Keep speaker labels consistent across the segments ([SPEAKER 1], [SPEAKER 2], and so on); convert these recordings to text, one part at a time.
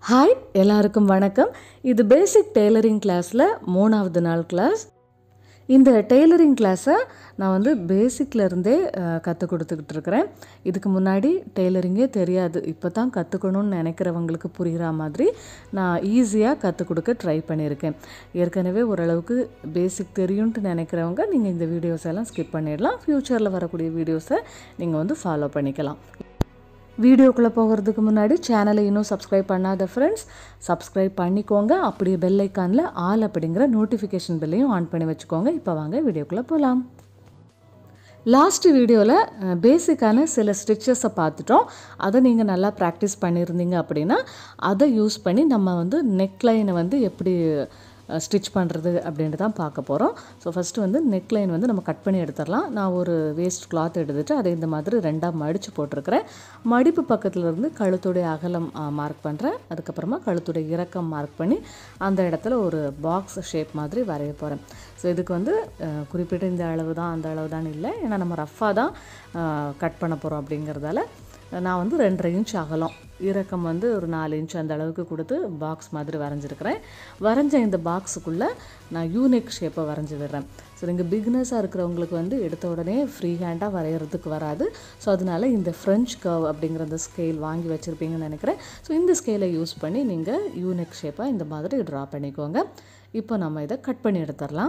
[SPEAKER 1] hi எல்லாருக்கும் வணக்கம் இது பேசிக் டெய்லரிங் கிளாஸில் மூணாவது நாள் கிளாஸ் இந்த டெய்லரிங் கிளாஸை நான் வந்து பேசிக்ல இருந்தே கற்றுக் கொடுத்துக்கிட்டு இருக்கிறேன் இதுக்கு முன்னாடி டெய்லரிங்கே தெரியாது இப்போ தான் கற்றுக்கணும்னு நினைக்கிறவங்களுக்கு புரிகிற மாதிரி நான் ஈஸியாக கற்றுக் கொடுக்க ட்ரை பண்ணியிருக்கேன் ஏற்கனவே ஓரளவுக்கு பேசிக் தெரியும்ட்டு நினைக்கிறவங்க நீங்கள் இந்த வீடியோஸ் எல்லாம் ஸ்கிப் பண்ணிடலாம் ஃப்யூச்சரில் வரக்கூடிய வீடியோஸை நீங்கள் வந்து ஃபாலோ பண்ணிக்கலாம் வீடியோக்குள்ளே போகிறதுக்கு முன்னாடி சேனலை இன்னும் சப்ஸ்கிரைப் பண்ணாத ஃப்ரெண்ட்ஸ் சப்ஸ்கிரைப் பண்ணிக்கோங்க அப்படியே பெல் ஐக்கானில் ஆல் அப்படிங்கிற நோட்டிஃபிகேஷன் பெல்லையும் ஆன் பண்ணி வச்சுக்கோங்க இப்போ வாங்க வீடியோக்குள்ளே போகலாம் லாஸ்ட் வீடியோவில் பேசிக்கான சில ஸ்டிச்சஸை பார்த்துட்டோம் அதை நீங்கள் நல்லா ப்ராக்டிஸ் பண்ணியிருந்தீங்க அப்படின்னா அதை யூஸ் பண்ணி நம்ம வந்து நெக்லைனை வந்து எப்படி ஸ்டிச் பண்ணுறது அப்படின்ட்டு தான் பார்க்க போகிறோம் ஸோ ஃபஸ்ட்டு வந்து நெக்லைன் வந்து நம்ம கட் பண்ணி எடுத்துடலாம் நான் ஒரு வேஸ்ட் கிளாத் எடுத்துகிட்டு அதை இந்த மாதிரி ரெண்டாக மடித்து போட்டிருக்கிறேன் மடிப்பு பக்கத்தில் இருந்து கழுத்துடைய அகலம் மார்க் பண்ணுறேன் அதுக்கப்புறமா கழுத்துடைய இறக்கம் மார்க் பண்ணி அந்த இடத்துல ஒரு பாக்ஸ் ஷேப் மாதிரி வரைய போகிறேன் ஸோ இதுக்கு வந்து குறிப்பிட்ட இந்த அளவு தான் அந்த அளவு தான் இல்லை ஏன்னா நம்ம ரஃப்பாக தான் கட் பண்ண போகிறோம் அப்படிங்கிறதால நான் வந்து ரெண்டரை இன்ச் அகலம் இறக்கம் வந்து ஒரு நாலு இன்ச் அந்த அளவுக்கு கொடுத்து பாக்ஸ் மாதிரி வரைஞ்சிருக்கிறேன் வரைஞ்ச இந்த பாக்ஸுக்குள்ளே நான் யூனிக் ஷேப்பை வரைஞ்சி விடுறேன் ஸோ நீங்கள் பிக்னஸாக இருக்கிறவங்களுக்கு வந்து எடுத்த உடனே ஃப்ரீ ஹேண்டாக வரைகிறதுக்கு வராது ஸோ அதனால இந்த ஃப்ரெஞ்ச் கர்வ் அப்படிங்கிற அந்த ஸ்கேல் வாங்கி வச்சுருப்பீங்கன்னு நினைக்கிறேன் ஸோ இந்த ஸ்கேலை யூஸ் பண்ணி நீங்கள் யூனிக் ஷேப்பாக இந்த மாதிரி ட்ரா பண்ணிக்கோங்க இப்போ நம்ம இதை கட் பண்ணி எடுத்துடலாம்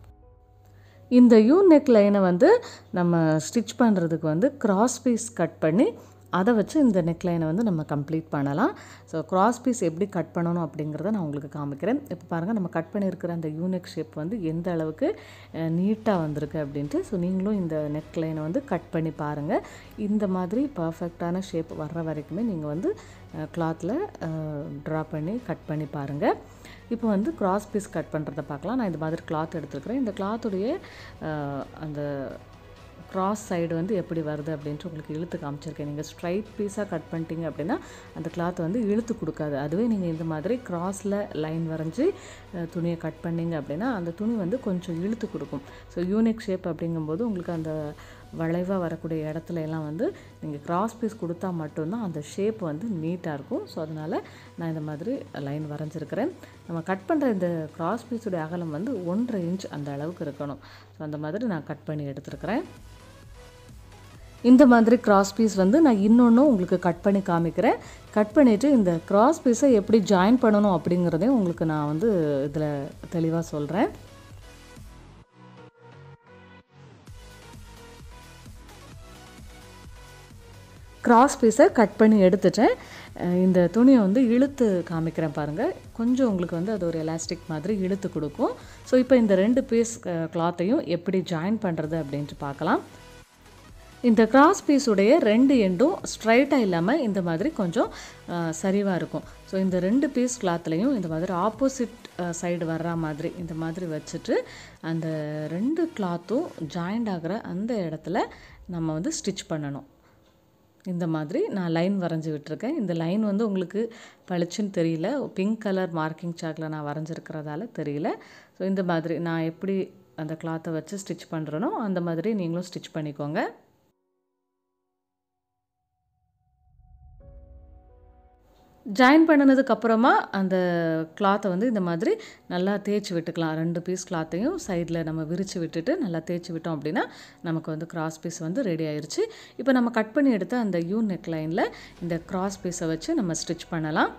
[SPEAKER 1] இந்த யூ நெக் லைனை வந்து நம்ம ஸ்டிச் பண்ணுறதுக்கு வந்து கிராஸ் பீஸ் கட் பண்ணி அதை வச்சு இந்த நெக்லைனை வந்து நம்ம கம்ப்ளீட் பண்ணலாம் ஸோ கிராஸ் பீஸ் எப்படி கட் பண்ணணும் அப்படிங்கிறத நான் உங்களுக்கு காமிக்கிறேன் இப்போ பாருங்கள் நம்ம கட் பண்ணியிருக்கிற அந்த யூனிக் ஷேப் வந்து எந்த அளவுக்கு நீட்டாக வந்திருக்கு அப்படின்ட்டு ஸோ நீங்களும் இந்த நெக்லைனை வந்து கட் பண்ணி பாருங்கள் இந்த மாதிரி பர்ஃபெக்டான ஷேப் வர்ற வரைக்குமே நீங்கள் வந்து கிளாத்தில் ட்ரா பண்ணி கட் பண்ணி பாருங்கள் இப்போ வந்து கிராஸ் பீஸ் கட் பண்ணுறத பார்க்கலாம் நான் இந்த மாதிரி கிளாத் எடுத்துருக்கிறேன் இந்த கிளாத்துடைய அந்த க்ராஸ் சைடு வந்து எப்படி வருது அப்படின்ட்டு உங்களுக்கு இழுத்து காமிச்சிருக்கேன் நீங்கள் ஸ்ட்ரைட் பீஸாக கட் பண்ணிட்டீங்க அப்படின்னா அந்த கிளாத் வந்து இழுத்து கொடுக்காது அதுவே நீங்கள் இந்த மாதிரி க்ராஸில் லைன் வரைஞ்சி துணியை கட் பண்ணிங்க அப்படின்னா அந்த துணி வந்து கொஞ்சம் இழுத்து கொடுக்கும் ஸோ யூனிக் ஷேப் அப்படிங்கும்போது உங்களுக்கு அந்த வளைவாக வரக்கூடிய இடத்துல எல்லாம் வந்து நீங்கள் கிராஸ் பீஸ் கொடுத்தா மட்டும்தான் அந்த ஷேப் வந்து நீட்டாக இருக்கும் ஸோ அதனால் நான் இந்த மாதிரி லைன் வரைஞ்சிருக்கிறேன் நம்ம கட் பண்ணுற இந்த கிராஸ் பீஸுடைய அகலம் வந்து ஒன்றரை இன்ச் அந்த அளவுக்கு இருக்கணும் ஸோ அந்த மாதிரி நான் கட் பண்ணி எடுத்துருக்கிறேன் இந்த மாதிரி கிராஸ் பீஸ் வந்து நான் இன்னொன்றும் உங்களுக்கு கட் பண்ணி காமிக்கிறேன் கட் பண்ணிவிட்டு இந்த கிராஸ் பீஸை எப்படி ஜாயின் பண்ணணும் அப்படிங்கிறதையும் உங்களுக்கு நான் வந்து இதில் தெளிவாக சொல்கிறேன் கிராஸ் பீஸை கட் பண்ணி எடுத்துட்டேன் இந்த துணியை வந்து இழுத்து காமிக்கிறேன் பாருங்கள் கொஞ்சம் உங்களுக்கு வந்து அது ஒரு எலாஸ்டிக் மாதிரி இழுத்து கொடுக்கும் ஸோ இப்போ இந்த ரெண்டு பீஸ் கிளாத்தையும் எப்படி ஜாயின் பண்ணுறது அப்படின்ட்டு பார்க்கலாம் இந்த கிராஸ் பீஸுடைய ரெண்டு எண்டும் ஸ்ட்ரைட்டாக இல்லாமல் இந்த மாதிரி கொஞ்சம் சரிவாக இருக்கும் ஸோ இந்த ரெண்டு பீஸ் கிளாத்லேயும் இந்த மாதிரி ஆப்போசிட் சைடு வர்ற மாதிரி இந்த மாதிரி வச்சுட்டு அந்த ரெண்டு கிளாத்தும் ஜாயிண்ட் ஆகிற அந்த இடத்துல நம்ம வந்து ஸ்டிச் பண்ணணும் இந்த மாதிரி நான் லைன் வரைஞ்சி விட்டுருக்கேன் இந்த லைன் வந்து உங்களுக்கு பளிச்சுன்னு தெரியல பிங்க் கலர் மார்க்கிங் சாக்கில் நான் வரைஞ்சிருக்கிறதால தெரியல ஸோ இந்த மாதிரி நான் எப்படி அந்த கிளாத்தை வச்சு ஸ்டிச் பண்ணுறேனோ அந்த மாதிரி நீங்களும் ஸ்டிச் பண்ணிக்கோங்க ஜாயின் பண்ணினதுக்கு அப்புறமா அந்த கிளாத்தை வந்து இந்த மாதிரி நல்லா தேய்ச்சி விட்டுக்கலாம் ரெண்டு பீஸ் கிளாத்தையும் சைடில் நம்ம விரித்து விட்டுட்டு நல்லா தேய்ச்சி விட்டோம் அப்படின்னா நமக்கு வந்து கிராஸ் பீஸ் வந்து ரெடி ஆயிடுச்சு இப்போ நம்ம கட் பண்ணி எடுத்த அந்த யூ நெக் லைனில் இந்த கிராஸ் பீஸை வச்சு நம்ம ஸ்டிச் பண்ணலாம்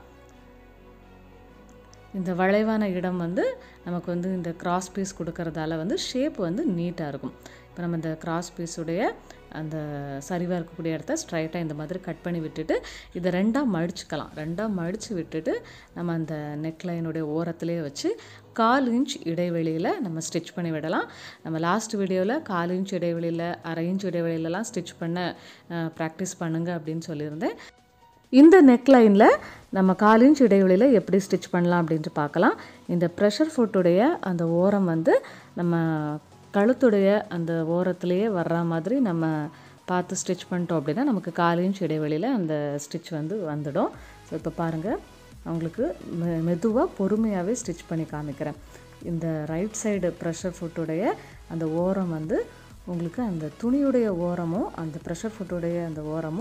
[SPEAKER 1] இந்த வளைவான இடம் வந்து நமக்கு வந்து இந்த கிராஸ் பீஸ் கொடுக்கறதால வந்து ஷேப் வந்து நீட்டாக இருக்கும் இப்போ நம்ம இந்த கிராஸ் பீஸுடைய அந்த சரிவாக இருக்கக்கூடிய இடத்த ஸ்ட்ரைட்டாக இந்த மாதிரி கட் பண்ணி விட்டுட்டு இதை ரெண்டாக மடிச்சுக்கலாம் ரெண்டாக மடித்து விட்டுட்டு நம்ம அந்த நெக்லைனுடைய ஓரத்துலேயே வச்சு கால் இன்ச் இடைவெளியில் நம்ம ஸ்டிச் பண்ணி விடலாம் நம்ம லாஸ்ட் வீடியோவில் கால் இன்ச் இடைவெளியில் அரை இன்ச் இடைவெளியிலலாம் ஸ்டிச் பண்ண ப்ராக்டிஸ் பண்ணுங்க அப்படின்னு சொல்லியிருந்தேன் இந்த நெக்லைனில் நம்ம கால் இன்ச் இடைவெளியில் எப்படி ஸ்டிச் பண்ணலாம் அப்படின்ட்டு பார்க்கலாம் இந்த ப்ரெஷர் ஃபுட்டுடைய அந்த ஓரம் வந்து நம்ம கழுத்துடைய அந்த ஓரத்துலேயே வர்ற மாதிரி நம்ம பார்த்து ஸ்டிச் பண்ணிட்டோம் அப்படின்னா நமக்கு கால் இன்ச் இடைவெளியில் அந்த ஸ்டிச் வந்து வந்துடும் ஸோ இப்போ பாருங்கள் அவங்களுக்கு மெ மெதுவாக பொறுமையாகவே ஸ்டிச் பண்ணி காமிக்கிறேன் இந்த ரைட் சைடு ப்ரெஷர் ஃபுட்டுடைய அந்த ஓரம் வந்து உங்களுக்கு அந்த துணியுடைய ஓரமும் அந்த ப்ரெஷர் ஃபுட்டுடைய அந்த ஓரமும்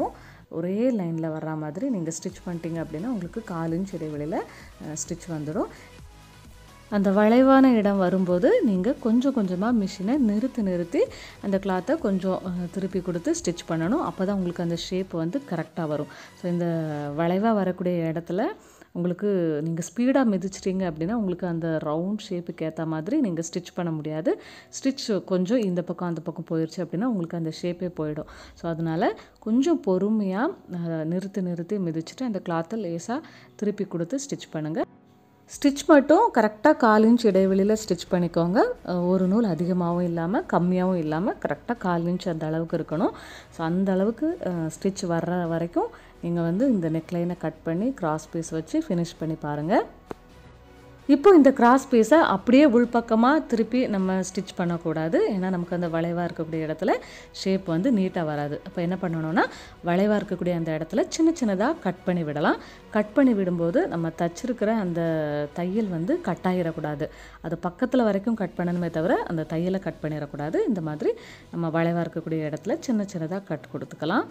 [SPEAKER 1] ஒரே லைனில் வர்ற மாதிரி நீங்கள் ஸ்டிச் பண்ணிட்டீங்க அப்படின்னா உங்களுக்கு கால் இன்ச் இடைவெளியில் ஸ்டிச் வந்துடும் அந்த வளைவான இடம் வரும்போது நீங்கள் கொஞ்சம் கொஞ்சமாக மிஷினை நிறுத்தி நிறுத்தி அந்த கிளாத்தை கொஞ்சம் அஹ், திருப்பி கொடுத்து ஸ்டிச் பண்ணணும் அப்போ தான் உங்களுக்கு அந்த ஷேப் வந்து கரெக்டாக வரும் ஸோ இந்த வளைவாக வரக்கூடிய இடத்துல உங்களுக்கு நீங்கள் ஸ்பீடாக மிதிச்சிட்டிங்க அப்படின்னா உங்களுக்கு அந்த ரவுண்ட் ஷேப்புக்கு ஏற்ற மாதிரி நீங்கள் ஸ்டிச் பண்ண முடியாது ஸ்டிச் கொஞ்சம் இந்த பக்கம் அந்த பக்கம் போயிடுச்சு அப்படின்னா உங்களுக்கு அந்த ஷேப்பே போயிடும் ஸோ அதனால் கொஞ்சம் பொறுமையாக நிறுத்தி நிறுத்தி மிதிச்சுட்டு அந்த கிளாத்தை லேசாக திருப்பி கொடுத்து ஸ்டிச் பண்ணுங்கள் ஸ்டிச் மட்டும் கரெக்டாக கால் இன்ச் இடைவெளியில் ஸ்டிச் பண்ணிக்கோங்க அஹ் ஒரு நூல் அதிகமாகவும் இல்லாமல் கம்மியாகவும் இல்லாமல் கரெக்டாக கால் இன்ச் அந்த அளவுக்கு இருக்கணும் ஸோ அந்த அளவுக்கு ஸ்டிச் வர்ற வரைக்கும் நீங்கள் வந்து இந்த நெக்லைனை கட் பண்ணி கிராஸ் பீஸ் வச்சு ஃபினிஷ் பண்ணி பாருங்கள் இப்போ இந்த கிராஸ் பீஸை அப்படியே உள்பக்கமாக திருப்பி நம்ம ஸ்டிச் பண்ணக்கூடாது ஏன்னா நமக்கு அந்த வளைவாக இருக்கக்கூடிய இடத்துல ஷேப் வந்து நீட்டாக வராது அப்போ என்ன பண்ணணும்னா வளைவாக இருக்கக்கூடிய அந்த இடத்துல சின்ன சின்னதாக கட் பண்ணி விடலாம் கட் பண்ணி விடும்போது நம்ம தச்சிருக்கிற அந்த தையல் வந்து கட் ஆகிடக்கூடாது அது பக்கத்தில் வரைக்கும் கட் பண்ணணுமே தவிர அந்த தையலை கட் பண்ணிடக்கூடாது இந்த மாதிரி நம்ம வளைவாக இருக்கக்கூடிய இடத்துல சின்ன சின்னதாக கட் கொடுத்துக்கலாம்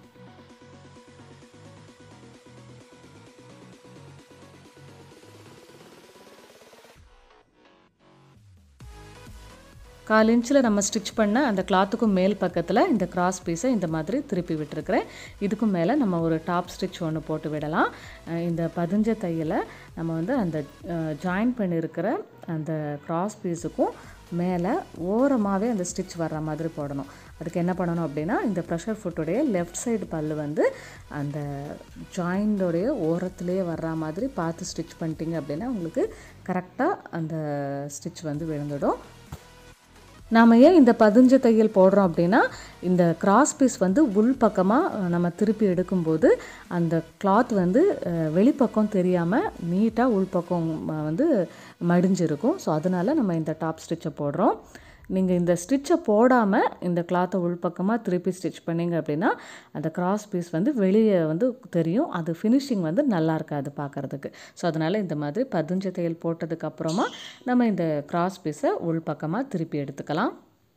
[SPEAKER 1] கால் இன்ச்சில் நம்ம ஸ்டிச் பண்ண அந்த கிளாத்துக்கும் மேல் பக்கத்தில் இந்த கிராஸ் பீஸை இந்த மாதிரி திருப்பி விட்டுருக்கிறேன் இதுக்கும் மேலே நம்ம ஒரு டாப் ஸ்டிச் ஒன்று போட்டு விடலாம் அஹ் இந்த பதிஞ்ச தையலை நம்ம வந்து அந்த ஜாயின் பண்ணியிருக்கிற அந்த கிராஸ் பீஸுக்கும் மேலே ஓரமாகவே அந்த ஸ்டிச் வர்ற மாதிரி போடணும் அதுக்கு என்ன பண்ணணும் அப்படின்னா இந்த ப்ரெஷர் ஃபுட்டுடைய லெஃப்ட் சைடு பல்லு வந்து அந்த ஜாயிண்டோடைய ஓரத்துலேயே வர்ற மாதிரி பார்த்து ஸ்டிச் பண்ணிட்டீங்க அப்படின்னா உங்களுக்கு கரெக்டாக அந்த ஸ்டிச் வந்து விழுந்துடும் நாம் ஏன் இந்த பதிஞ்ச தையல் போடுறோம் அப்படின்னா இந்த கிராஸ் பீஸ் வந்து உள் பக்கமாக நம்ம திருப்பி எடுக்கும்போது அந்த கிளாத் வந்து அஹ், வெளிப்பக்கம் தெரியாமல் நீட்டாக உள்பக்கம் ம- வந்து மடிஞ்சிருக்கும் ஸோ அதனால நம்ம இந்த டாப் ஸ்டிச்சை போடுறோம் நீங்கள் இந்த ஸ்டிச்சை போடாமல் இந்த கிளாத்தை உள்பக்கமாக திருப்பி ஸ்டிச் பண்ணீங்க அப்படின்னா அந்த கிராஸ் பீஸ் வந்து வெளியே வந்து தெரியும் அது ஃபினிஷிங் வந்து நல்லா இருக்காது பார்க்குறதுக்கு ஸோ அதனால் இந்த மாதிரி பதிஞ்ச தையல் போட்டதுக்கு அப்புறமா நம்ம இந்த கிராஸ் பீஸை உள்பக்கமாக திருப்பி எடுத்துக்கலாம்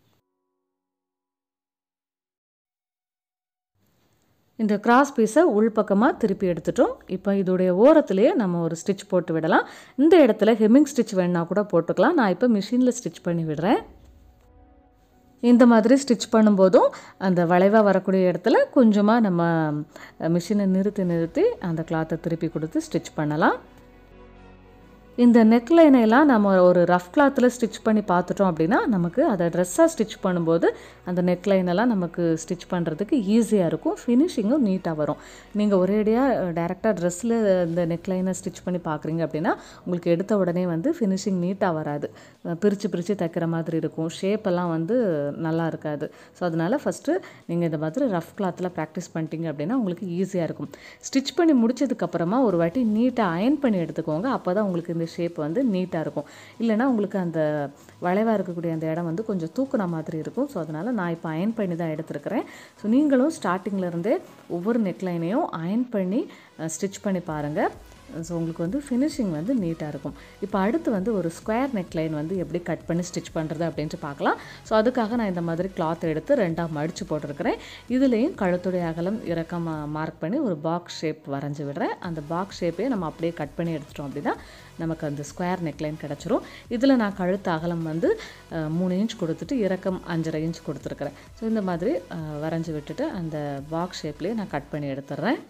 [SPEAKER 1] இந்த கிராஸ் பீஸை உள்பக்கமாக திருப்பி எடுத்துட்டோம் இப்போ இதோடைய ஓரத்துலேயே நம்ம ஒரு ஸ்டிச் போட்டு விடலாம் இந்த இடத்துல ஹெம்மிங் ஸ்டிச் வேணா கூட போட்டுக்கலாம் நான் இப்போ மிஷினில் ஸ்டிச் பண்ணி விடுறேன் இந்த மாதிரி ஸ்டிச் பண்ணும்போதும் அந்த வளைவாக வரக்கூடிய இடத்துல கொஞ்சமாக நம்ம மிஷினை நிறுத்தி நிறுத்தி அந்த கிளாத்தை திருப்பி கொடுத்து ஸ்டிச் பண்ணலாம் இந்த நெக்லைனை எல்லாம் நம்ம ஒரு ரஃப் கிளாத்தில் ஸ்டிச் பண்ணி பார்த்துட்டோம் அப்படின்னா நமக்கு அதை ட்ரெஸ்ஸாக ஸ்டிச் பண்ணும்போது அந்த நெக்லைன் எல்லாம் நமக்கு ஸ்டிச் பண்ணுறதுக்கு ஈஸியாக இருக்கும் ஃபினிஷிங்கும் நீட்டாக வரும் நீங்கள் ஒரேடியாக டேரெக்டாக ட்ரெஸ்ஸில் இந்த நெக்லைனை ஸ்டிச் பண்ணி பார்க்குறீங்க அப்படின்னா உங்களுக்கு எடுத்த உடனே வந்து ஃபினிஷிங் நீட்டாக வராது பிரித்து பிரித்து தைக்கிற மாதிரி இருக்கும் ஷேப் எல்லாம் வந்து நல்லா இருக்காது ஸோ அதனால் ஃபஸ்ட்டு நீங்கள் இந்த மாதிரி ரஃப் கிளாத்தில் ப்ராக்டிஸ் பண்ணிட்டீங்க அப்படின்னா உங்களுக்கு ஈஸியாக இருக்கும் ஸ்டிச் பண்ணி முடிச்சதுக்கப்புறமா ஒரு வாட்டி நீட்டாக அயன் பண்ணி எடுத்துக்கோங்க அப்போ தான் உங்களுக்கு இந்த ஷேப் வந்து நீட்டாக இருக்கும் இல்லைன்னா உங்களுக்கு அந்த வளைவாக இருக்கக்கூடிய அந்த இடம் வந்து கொஞ்சம் தூக்குன மாதிரி இருக்கும் ஸோ அதனால் நான் இப்போ அயன் பண்ணி தான் எடுத்துருக்கிறேன் ஸோ நீங்களும் ஸ்டார்டிங்கில் இருந்தே ஒவ்வொரு நெக்லைனையும் அயன் பண்ணி ஸ்டிச் பண்ணி பாருங்கள் ஸோ உங்களுக்கு வந்து ஃபினிஷிங் வந்து நீட்டாக இருக்கும் இப்போ அடுத்து வந்து ஒரு ஸ்கொயர் நெக்லைன் வந்து எப்படி கட் பண்ணி ஸ்டிச் பண்ணுறது அப்படின்ட்டு பார்க்கலாம் ஸோ அதுக்காக நான் இந்த மாதிரி கிளாத் எடுத்து ரெண்டாக மடித்து போட்டிருக்கிறேன் இதுலேயும் கழுத்துடைய அகலம் இறக்கம் மார்க் பண்ணி ஒரு பாக்ஸ் ஷேப் வரைஞ்சி விடுறேன் அந்த பாக்ஸ் ஷேப்பையே நம்ம அப்படியே கட் பண்ணி எடுத்துட்டோம் அப்படின்னா நமக்கு அந்த ஸ்கொயர் நெக்லைன் கிடச்சிரும் இதில் நான் கழுத்து அகலம் வந்து அஹ், மூணு இன்ச் கொடுத்துட்டு இறக்கம் அஞ்சரை இன்ச் கொடுத்துருக்குறேன் ஸோ இந்த மாதிரி அஹ், வரைஞ்சி விட்டுட்டு அந்த பாக்ஸ் ஷேப்லேயே நான் கட் பண்ணி எடுத்துடுறேன்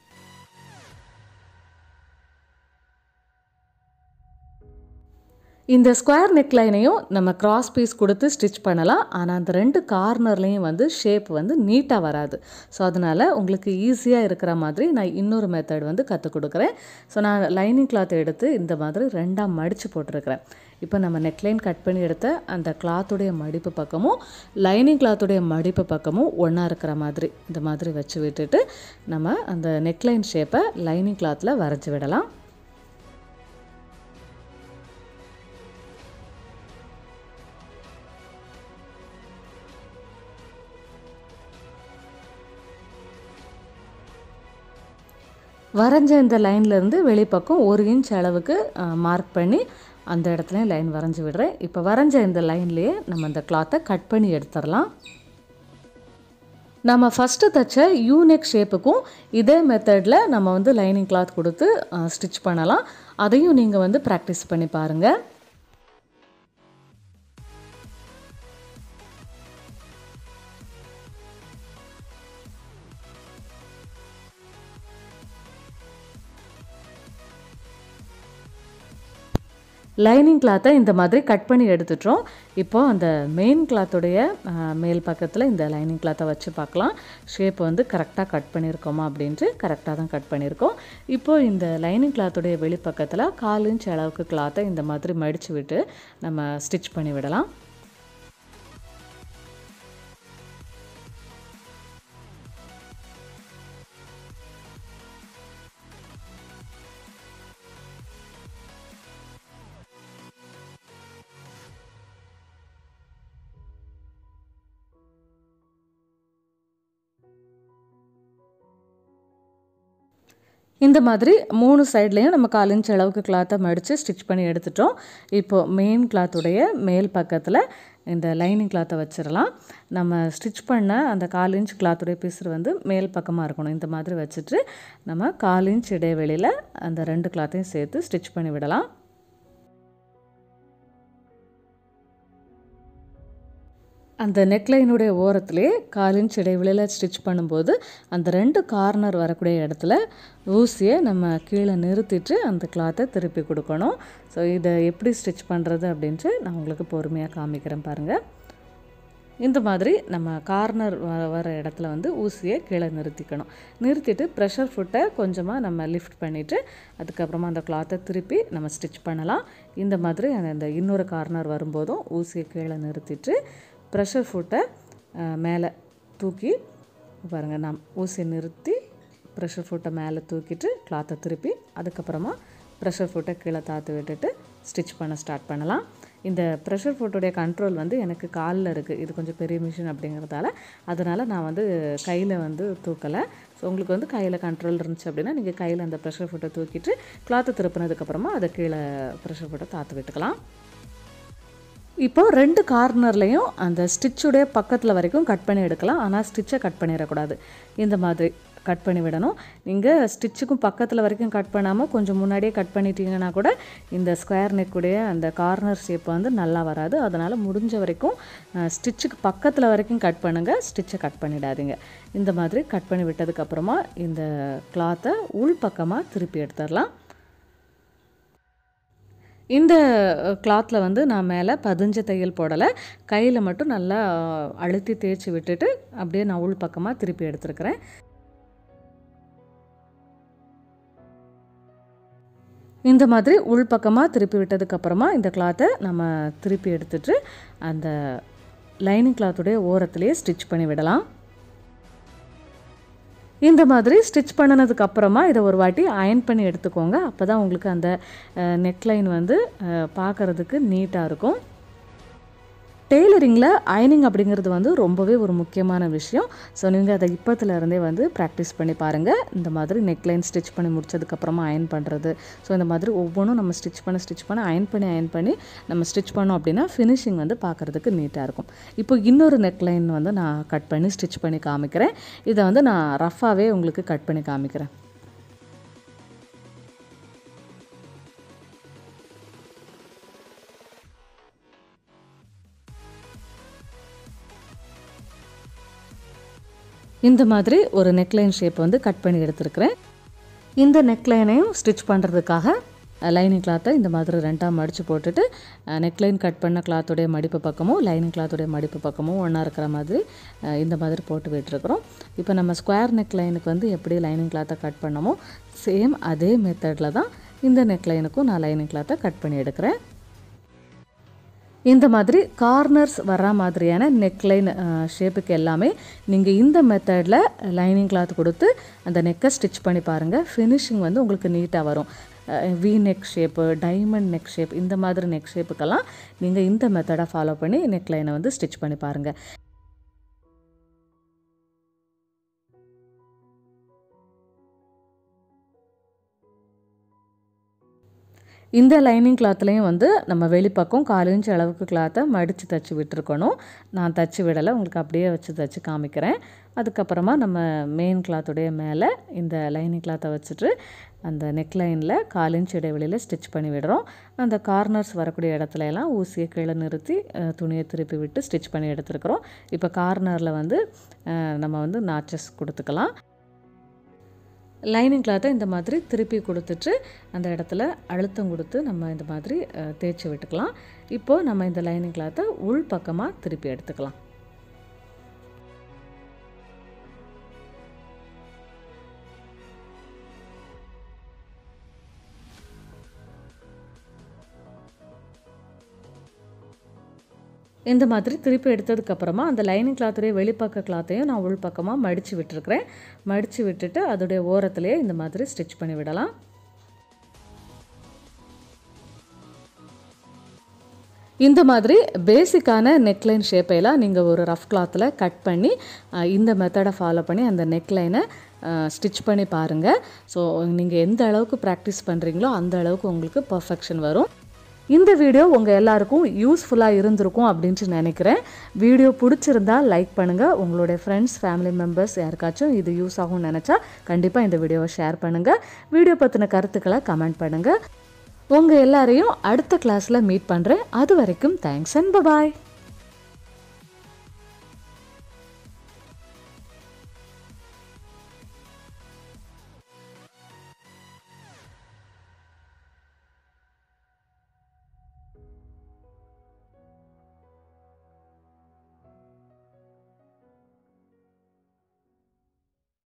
[SPEAKER 1] இந்த ஸ்கொயர் நெக்லைனையும் நம்ம கிராஸ் பீஸ் கொடுத்து ஸ்டிச் பண்ணலாம் ஆனால் அந்த ரெண்டு கார்னர்லேயும் வந்து ஷேப் வந்து நீட்டாக வராது ஸோ அதனால் உங்களுக்கு ஈஸியாக இருக்கிற மாதிரி நான் இன்னொரு மெத்தட் வந்து கற்றுக் கொடுக்குறேன் ஸோ நான் லைனிங் கிளாத் எடுத்து இந்த மாதிரி ரெண்டாக மடித்து போட்டிருக்கிறேன் இப்போ நம்ம நெக்லைன் கட் பண்ணி எடுத்த அந்த கிளாத்துடைய மடிப்பு பக்கமும் லைனிங் கிளாத்துடைய மடிப்பு பக்கமும் ஒன்றா இருக்கிற மாதிரி இந்த மாதிரி வச்சு விட்டுட்டு நம்ம அந்த நெக்லைன் ஷேப்பை லைனிங் கிளாத்தில் வரைஞ்சி விடலாம் வரைஞ்ச இந்த லைன்லேருந்து வெளிப்பக்கம் ஒரு இன்ச் அளவுக்கு மார்க் பண்ணி அந்த இடத்துலையும் லைன் வரைஞ்சி விடுறேன் இப்போ வரைஞ்ச இந்த லைன்லேயே நம்ம அந்த கிளாத்தை கட் பண்ணி எடுத்துடலாம் நம்ம ஃபஸ்ட்டு தைச்ச யூனெக் ஷேப்புக்கும் இதே மெத்தடில் நம்ம வந்து லைனிங் கிளாத் கொடுத்து ஸ்டிச் பண்ணலாம் அதையும் நீங்கள் வந்து ப்ராக்டிஸ் பண்ணி பாருங்கள் லைனிங் கிளாத்தை இந்த மாதிரி கட் பண்ணி எடுத்துட்டோம் இப்போ அந்த மெயின் கிளாத்துடைய மேல் பக்கத்தில் இந்த லைனிங் கிளாத்தை வச்சு பார்க்கலாம் ஷேப் வந்து கரெக்டாக கட் பண்ணியிருக்கோமா அப்படின்ட்டு கரெக்டாக தான் கட் பண்ணியிருக்கோம் இப்போது இந்த லைனிங் கிளாத்துடைய வெளிப்பக்கத்தில் கால் இன்ச் அளவுக்கு கிளாத்தை இந்த மாதிரி மடித்து விட்டு நம்ம ஸ்டிச் பண்ணி விடலாம் இந்த மாதிரி மூணு சைட்லேயும் நம்ம கால் இன்ச் அளவுக்கு கிளாத்தை மடித்து ஸ்டிச் பண்ணி எடுத்துட்டோம் இப்போது மெயின் கிளாத்துடைய மேல் பக்கத்தில் இந்த லைனிங் கிளாத்தை வச்சிடலாம் நம்ம ஸ்டிச் பண்ண அந்த கால் இன்ச் கிளாத்துடைய பீஸர் வந்து மேல் பக்கமாக இருக்கணும் இந்த மாதிரி வச்சுட்டு நம்ம கால் இன்ச் இடைவெளியில் அந்த ரெண்டு கிளாத்தையும் சேர்த்து ஸ்டிச் பண்ணி விடலாம் அந்த நெக்லைனுடைய ஓரத்துலேயே கால் இன்ச் இடைவெளியில் ஸ்டிச் பண்ணும்போது அந்த ரெண்டு கார்னர் வரக்கூடிய இடத்துல ஊசியை நம்ம கீழே நிறுத்திட்டு அந்த கிளாத்தை திருப்பி கொடுக்கணும் ஸோ இதை எப்படி ஸ்டிச் பண்ணுறது அப்படின்ட்டு நான் உங்களுக்கு பொறுமையாக காமிக்கிறேன் பாருங்கள் இந்த மாதிரி நம்ம கார்னர் வ வர இடத்துல வந்து ஊசியை கீழே நிறுத்திக்கணும் நிறுத்திட்டு ப்ரெஷர் ஃபுட்டை கொஞ்சமாக நம்ம லிஃப்ட் பண்ணிவிட்டு அதுக்கப்புறமா அந்த கிளாத்தை திருப்பி நம்ம ஸ்டிச் பண்ணலாம் இந்த மாதிரி அந்த இன்னொரு கார்னர் வரும்போதும் ஊசியை கீழே நிறுத்திட்டு ப்ரெஷர் ஃபுட்டை மேலே தூக்கி பாருங்கள் நான் ஊசியை நிறுத்தி ப்ரெஷர் ஃபுட்டை மேலே தூக்கிட்டு கிளாத்தை திருப்பி அதுக்கப்புறமா ப்ரெஷர் ஃபுட்டை கீழே தாத்து விட்டுட்டு ஸ்டிச் பண்ண ஸ்டார்ட் பண்ணலாம் இந்த ப்ரெஷர் ஃபுட்டுடைய கண்ட்ரோல் வந்து எனக்கு காலில் இருக்குது இது கொஞ்சம் பெரிய மிஷின் அப்படிங்கிறதால அதனால் நான் வந்து கையில் வந்து தூக்கலை ஸோ உங்களுக்கு வந்து கையில் கண்ட்ரோல் இருந்துச்சு அப்படின்னா நீங்கள் கையில் அந்த ப்ரெஷர் ஃபுட்டை தூக்கிட்டு கிளாத்தை திருப்பினதுக்கப்புறமா அதை கீழே ப்ரெஷர் ஃபுட்டை தாத்து விட்டுக்கலாம் இப்போ ரெண்டு கார்னர்லேயும் அந்த ஸ்டிச்சுடைய பக்கத்தில் வரைக்கும் கட் பண்ணி எடுக்கலாம் ஆனால் ஸ்டிச்சை கட் பண்ணிடக்கூடாது இந்த மாதிரி கட் பண்ணி விடணும் நீங்கள் ஸ்டிச்சுக்கும் பக்கத்தில் வரைக்கும் கட் பண்ணாமல் கொஞ்சம் முன்னாடியே கட் பண்ணிட்டீங்கன்னா கூட இந்த ஸ்கொயர் நெக்குடைய அந்த கார்னர் ஷேப் வந்து நல்லா வராது அதனால் முடிஞ்ச வரைக்கும் ஸ்டிச்சுக்கு பக்கத்தில் வரைக்கும் கட் பண்ணுங்கள் ஸ்டிச்சை கட் பண்ணிடாதீங்க இந்த மாதிரி கட் பண்ணி விட்டதுக்கப்புறமா இந்த கிளாத்தை உள் பக்கமாக திருப்பி எடுத்துடலாம் இந்த கிளாத்தில் வந்து நான் மேலே பதிஞ்ச தையல் போடலை கையில் மட்டும் நல்லா அழுத்தி தேய்ச்சி விட்டுட்டு அப்படியே நான் உள் பக்கமாக திருப்பி எடுத்துருக்கிறேன் இந்த மாதிரி உள் பக்கமாக திருப்பி விட்டதுக்கப்புறமா இந்த கிளாத்தை நம்ம திருப்பி எடுத்துட்டு அந்த லைனிங் கிளாத்துடைய ஓரத்துலேயே ஸ்டிச் பண்ணி விடலாம் இந்த மாதிரி ஸ்டிச் பண்ணினதுக்கு அப்புறமா இதை ஒரு வாட்டி அயன் பண்ணி எடுத்துக்கோங்க அப்போ தான் உங்களுக்கு அந்த நெக்லைன் வந்து பார்க்குறதுக்கு நீட்டாக இருக்கும் டெய்லரிங்கில் அயனிங் அப்படிங்கிறது வந்து ரொம்பவே ஒரு முக்கியமான விஷயம் ஸோ நீங்கள் அதை இப்போத்துல இருந்தே வந்து ப்ராக்டிஸ் பண்ணி பாருங்கள் இந்த மாதிரி நெக்லைன் ஸ்டிச் பண்ணி முடிச்சதுக்கப்புறமா அயன் பண்ணுறது ஸோ இந்த மாதிரி ஒவ்வொன்றும் நம்ம ஸ்டிச் பண்ண ஸ்டிச் பண்ண அயன் பண்ணி அயன் பண்ணி நம்ம ஸ்டிச் பண்ணோம் அப்படின்னா ஃபினிஷிங் வந்து பார்க்குறதுக்கு நீட்டாக இருக்கும் இப்போ இன்னொரு நெக்லைன் வந்து நான் கட் பண்ணி ஸ்டிச் பண்ணி காமிக்கிறேன் இதை வந்து நான் ரஃபாகவே உங்களுக்கு கட் பண்ணி காமிக்கிறேன் இந்த மாதிரி ஒரு நெக்லைன் ஷேப் வந்து கட் பண்ணி எடுத்துருக்கிறேன் இந்த நெக்லைனையும் ஸ்டிச் பண்ணுறதுக்காக லைனிங் கிளாத்தை இந்த மாதிரி ரெண்டாக மடித்து போட்டுட்டு நெக்லைன் கட் பண்ண கிளாத்துடைய மடிப்பு பக்கமும் லைனிங் கிளாத்துடைய மடிப்பு பக்கமும் ஒன்றா இருக்கிற மாதிரி இந்த மாதிரி போட்டு விட்டுருக்குறோம் இப்போ நம்ம ஸ்கொயர் நெக்லைனுக்கு வந்து எப்படி லைனிங் கிளாத்தை கட் பண்ணமோ சேம் அதே மெத்தடில் தான் இந்த நெக்லைனுக்கும் நான் லைனிங் கிளாத்தை கட் பண்ணி எடுக்கிறேன் இந்த மாதிரி கார்னர்ஸ் வர மாதிரியான நெக்லைன் ஷேப்புக்கு எல்லாமே நீங்கள் இந்த மெத்தடில் லைனிங் கிளாத் கொடுத்து அந்த நெக்கை ஸ்டிச் பண்ணி பாருங்கள் ஃபினிஷிங் வந்து உங்களுக்கு நீட்டாக வரும் V neck shape diamond neck shape இந்த மாதிரி நெக் ஷேப்புக்கெல்லாம் நீங்கள் இந்த மெத்தடை ஃபாலோ பண்ணி நெக்லைனை வந்து ஸ்டிச் பண்ணி பாருங்கள் இந்த லைனிங் கிளாத்லேயும் வந்து நம்ம வெளிப்பக்கம் கால் இன்ச் அளவுக்கு கிளாத்தை மடித்து தைச்சி விட்டுருக்கணும் நான் தைச்சி விடலை உங்களுக்கு அப்படியே வச்சு தைச்சி காமிக்கிறேன் அதுக்கப்புறமா நம்ம மெயின் கிளாத்துடைய மேலே இந்த லைனிங் கிளாத்தை வச்சுட்டு அந்த நெக் லைனில் கால் இன்ச் இடைவெளியில் ஸ்டிச் பண்ணி விடுறோம் அந்த கார்னர்ஸ் வரக்கூடிய இடத்துல எல்லாம் ஊசியை கீழே நிறுத்தி அஹ், துணியை திருப்பி விட்டு ஸ்டிச் பண்ணி எடுத்துருக்குறோம் இப்போ கார்னரில் வந்து அஹ், நம்ம வந்து நாச்சஸ் கொடுத்துக்கலாம் லைனிங் கிளாத்தை இந்த மாதிரி திருப்பி கொடுத்துட்டு அந்த இடத்துல அழுத்தம் கொடுத்து நம்ம இந்த மாதிரி அஹ், தேய்ச்சி விட்டுக்கலாம் இப்போது நம்ம இந்த லைனிங் கிளாத்தை உள் பக்கமாக திருப்பி எடுத்துக்கலாம் இந்த மாதிரி திருப்பி எடுத்ததுக்கப்புறமா அந்த லைனிங் கிளாத்துடைய வெளிப்பக்க கிளாத்தையும் நான் உள் பக்கமாக மடித்து விட்டுருக்கிறேன் மடித்து விட்டுட்டு அதோடைய ஓரத்துலேயே இந்த மாதிரி ஸ்டிச் பண்ணி விடலாம் இந்த மாதிரி பேசிக்கான நெக்லைன் ஷேப்பையெல்லாம் நீங்கள் ஒரு ரஃப் கிளாத்தில் கட் பண்ணி அஹ், இந்த மெத்தடை ஃபாலோ பண்ணி அந்த நெக்லைனை ஸ்டிச் பண்ணி பாருங்கள் ஸோ நீங்கள் எந்த அளவுக்கு ப்ராக்டிஸ் பண்ணுறீங்களோ அந்த அளவுக்கு உங்களுக்கு பர்ஃபெக்ஷன் வரும் இந்த வீடியோ உங்கள் எல்லாருக்கும் யூஸ்ஃபுல்லாக இருந்திருக்கும் அப்படின்ட்டு நினைக்கிறேன் வீடியோ பிடிச்சிருந்தா லைக் பண்ணுங்கள் உங்களுடைய ஃப்ரெண்ட்ஸ் ஃபேமிலி மெம்பர்ஸ் யாருக்காச்சும் இது யூஸ் ஆகும்னு நினச்சா கண்டிப்பாக இந்த வீடியோவை ஷேர் பண்ணுங்கள் வீடியோ பற்றின கருத்துக்களை கமெண்ட் பண்ணுங்கள் உங்கள் எல்லாரையும் அடுத்த கிளாஸில் மீட் பண்ணுறேன் அது வரைக்கும் தேங்க்ஸ் அண்ட் பபாய்